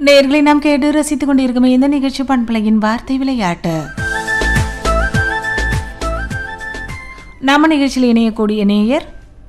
நேர்களை நாம் கேட்டு ரசித்துக் கொண்டிருக்கும் இந்த நிகழ்ச்சி பண்பலையின் வார்த்தை விளையாட்டு நம்ம நிகழ்ச்சியில் இணையக்கூடிய நேயர்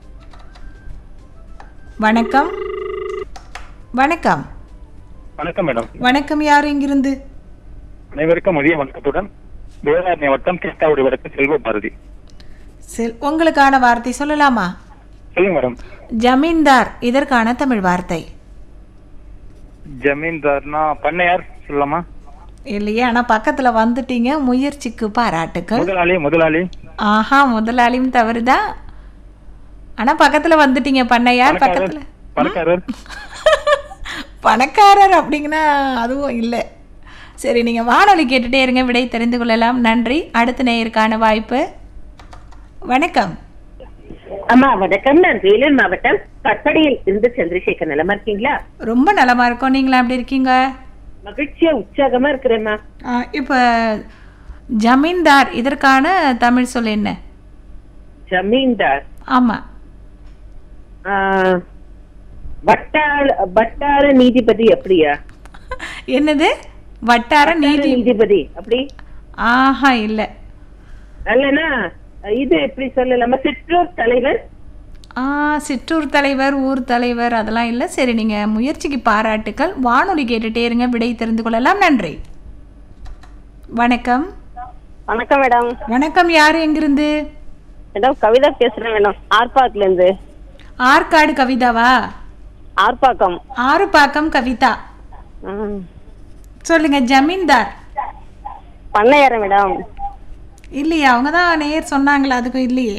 வணக்கம் வணக்கம் வணக்கம் மேடம் வணக்கம் யார் இங்கிருந்து அனைவருக்கும் மதிய வணக்கத்துடன் வேதாரண்ய வட்டம் கிருஷ்ணாவுடி வடக்கு செல்வ பாரதி செல் உங்களுக்கான வார்த்தை சொல்லலாமா சொல்லுங்க மேடம் ஜமீன்தார் இதற்கான தமிழ் வார்த்தை ஜமீன்தார்னா பண்ணையார் சொல்லலாமா இல்லையே ஆனா பக்கத்துல வந்துட்டீங்க முயற்சிக்கு பாராட்டுக்கள் முதலாளி முதலாளி ஆஹா முதலாளியும் தவறுதான் ஆனா பக்கத்துல வந்துட்டீங்க பண்ணையார் பக்கத்துல பணக்காரர் பணக்காரர் அப்படிங்கன்னா அதுவும் இல்லை சரி நீங்க வானொலி கேட்டுட்டே இருங்க விடை தெரிந்து கொள்ளலாம் நன்றி அடுத்த நேயருக்கான வாய்ப்பு வணக்கம் அம்மா வணக்கம் நான் வேலூர் மாவட்டம் கற்படியில் இருந்து சந்திரசேகர் நலமா இருக்கீங்களா ரொம்ப நலமா இருக்கோம் நீங்களா எப்படி இருக்கீங்க மகிழ்ச்சியா உற்சாகமா இருக்கிறேம்மா ஆ, இப்ப ஜமீன்தார் இதற்கான தமிழ் சொல் என்ன ஜமீன்தார் ஆமா ஆ, வட்டார வட்டார நீதிபதி அப்படியா என்னது வட்டார நீதி நீதிபதி அப்படி ஆஹா இல்லை அல்லனா இது எப்படி சொல்லலாமா சிற்றூர் தலைவர் ஆ சிற்றூர் தலைவர் ஊர் தலைவர் அதெல்லாம் இல்லை சரி நீங்கள் முயற்சிக்கு பாராட்டுக்கள் வானொலி கேட்டுட்டே இருங்க விடை தெரிந்து கொள்ளலாம் நன்றி வணக்கம் வணக்கம் மேடம் வணக்கம் யார் எங்கிருந்து மேடம் கவிதா பேசுறேன் மேடம் ஆர்ப்பாக்கல இருந்து ஆற்காடு கவிதாவா ஆர்ப்பாக்கம் ஆறுபாக்கம் கவிதா ம். சொல்லுங்க ஜமீன்தார் பண்ணையாரம் மேடம் இல்லையா அவங்க தான் நேர் சொன்னாங்களா அதுக்கும் இல்லையே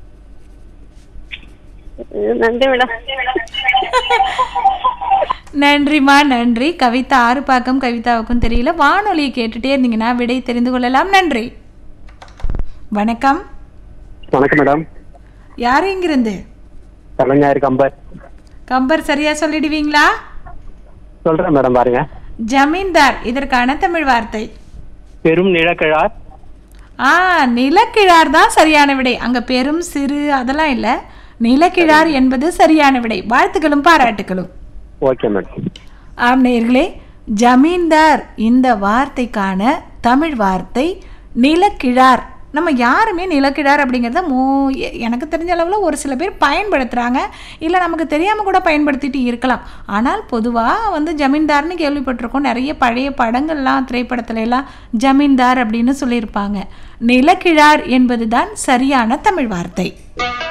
ம், நன்றி மேடம் நன்றிம்மா நன்றி கவிதா ஆறுபாக்கம் கவிதாவுக்கும் தெரியல வானொலியை கேட்டுட்டே இருந்தீங்கன்னா விடை தெரிந்து கொள்ளலாம் நன்றி வணக்கம் வணக்கம் மேடம் யார் எங்கிருந்து கலைஞர் கம்பர் கம்பர் சரியா சொல்லிடுவீங்களா சொல்றேன் மேடம் பாருங்க ஜமீன்தார் இதற்கான தமிழ் வார்த்தை பெரும் நிலக்கிழார் ஆ நிலக்கிழார் தான் சரியான விடை அங்க பெரும் சிறு அதெல்லாம் இல்ல நிலக்கிழார் என்பது சரியான விடை வாழ்த்துக்களும் பாராட்டுகளும் ஓகே மேடம் ஆம் நேயர்களே ஜமீன்தார் இந்த வார்த்தைக்கான தமிழ் வார்த்தை நிலக்கிழார் நம்ம யாருமே நிலக்கிழார் அப்படிங்கிறத மோ எ- எனக்கு தெரிஞ்ச அளவில் ஒரு சில பேர் பயன்படுத்துகிறாங்க இல்லை நமக்கு தெரியாமல் கூட பயன்படுத்திட்டு இருக்கலாம் ஆனால் பொதுவாக வந்து ஜமீன்தார்னு கேள்விப்பட்டிருக்கோம் நிறைய பழைய படங்கள்லாம் திரைப்படத்துல எல்லாம் ஜமீன்தார் அப்படின்னு சொல்லியிருப்பாங்க நிலக்கிழார் என்பதுதான் சரியான தமிழ் வார்த்தை